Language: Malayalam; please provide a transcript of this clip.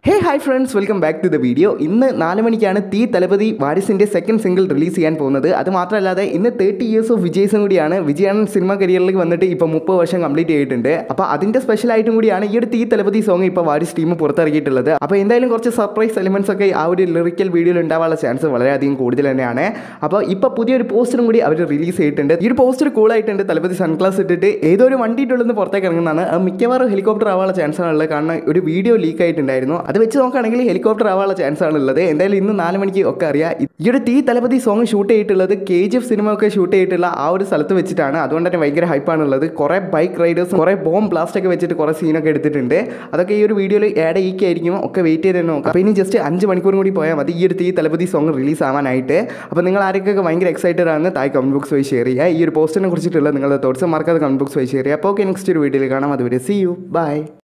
hey hi friends welcome back to the video ഇന്ന് നാല് മണിക്കാണ് തീ തലപതി വാരിസിൻ്റെ സെക്കൻഡ് സിംഗിൾ റിലീസ് ചെയ്യാൻ പോകുന്നത് അത് മാത്രമല്ലാതെ ഇന്ന് തേർട്ടി ഇയേഴ്സ് ഓഫ് വിജയ്സും കൂടിയാണ് വിജയാണ് സിനിമ കരിയറിലേക്ക് വന്നിട്ട് ഇപ്പോൾ മുപ്പത് വർഷം കംപ്ലീറ്റ് ചെയ്തിട്ടുണ്ട് അപ്പോൾ അതിൻ്റെ സ്പെഷ്യൽ ആയിട്ടും കൂടിയാണ് ഈ ഒരു തീ തലപതി സോങ് ഇപ്പോൾ വാരിസ് ടീം പുറത്തിറക്കിയിട്ടുള്ളത് അപ്പോൾ എന്തായാലും കുറച്ച് സർപ്രൈസ് എലിമെൻസ് ഒക്കെ ആ ഒരു ലിറിക്കൽ വീഡിയോയിൽ ഉണ്ടാവാനുള്ള ചാൻസ് വളരെയധികം കൂടുതൽ തന്നെയാണ് അപ്പോൾ ഇപ്പോൾ പുതിയൊരു പോസ്റ്ററും കൂടി അവർ റിലീസ് ചെയ്തിട്ടുണ്ട് ഈ ഒരു പോസ്റ്റർ കൂൾ ആയിട്ടുണ്ട് തലപതി സൺഗ്ലാസ് ഇട്ടിട്ട് ഏതോ ഒരു വണ്ടിയിട്ടുള്ളിൽ പുറത്തേക്ക് ഇറങ്ങുന്നതാണ് അത് മിക്കവാറും ഹെലികോപ്റ്റർ ആവാനുള്ള ചാൻസ് ആണുള്ളത് കാരണം ഒരു വീഡിയോ ലീക്ക് ആയിട്ടുണ്ടായിരുന്നു അത് വെച്ച് നോക്കുകയാണെങ്കിൽ ഹെലികോപ്റ്റർ ആവാനുള്ള ചാൻസ് ആണുള്ളത് എന്തായാലും ഇന്ന് നാല് മണിക്ക് ഒക്കെ അറിയാം ഈ ഒരു തീ തലപതി സോങ് ഷൂട്ട് ചെയ്തിട്ടുള്ളത് കെ ജി എഫ് സിനിമ ഒക്കെ ഷൂട്ട് ചെയ്തിട്ടുള്ള ആ ഒരു സ്ഥലത്ത് വെച്ചിട്ടാണ് അതുകൊണ്ട് തന്നെ ഭയങ്കര ഹൈപ്പാണുള്ളത് കുറേ ബൈക്ക് റൈഡേഴ്സ് കുറേ ബോംബ് ബ്ലാസ്റ്റ് ഒക്കെ വെച്ചിട്ട് കുറേ സീനൊക്കെ എടുത്തിട്ടുണ്ട് അതൊക്കെ ഈ ഒരു വീഡിയോയിൽ ആഡ് ചെയ്യിക്കായിരിക്കും ഒക്കെ വെയിറ്റ് ചെയ്ത് തന്നെ നോക്കാം അപ്പോൾ ഇനി ജസ്റ്റ് അഞ്ച് മണിക്കൂർ കൂടി പോയാൽ മതി ഈ ഒരു തീ തലപതി സോങ് റിലീസ് ആവാനായിട്ട് അപ്പോൾ നിങ്ങൾ ആരൊക്കെ ഭയങ്കര എക്സൈറ്റഡ് ആണ് താഴെ കമന്റ് ബോക്സ് വഴി ഷെയർ ചെയ്യുക ഈ ഒരു പോസ്റ്റിനെ കുറിച്ചിട്ടുള്ള നിങ്ങളുടെ തോട്ട്സ് മറക്കാതെ കമന്റ് ബോക്സ് വഴി ഷെയർ ചെയ്യുക അപ്പോൾ ഓക്കെ നെക്സ്റ്റ് ഒരു വീഡിയോയിൽ കാണാം അതുവരെ സി യു ബൈ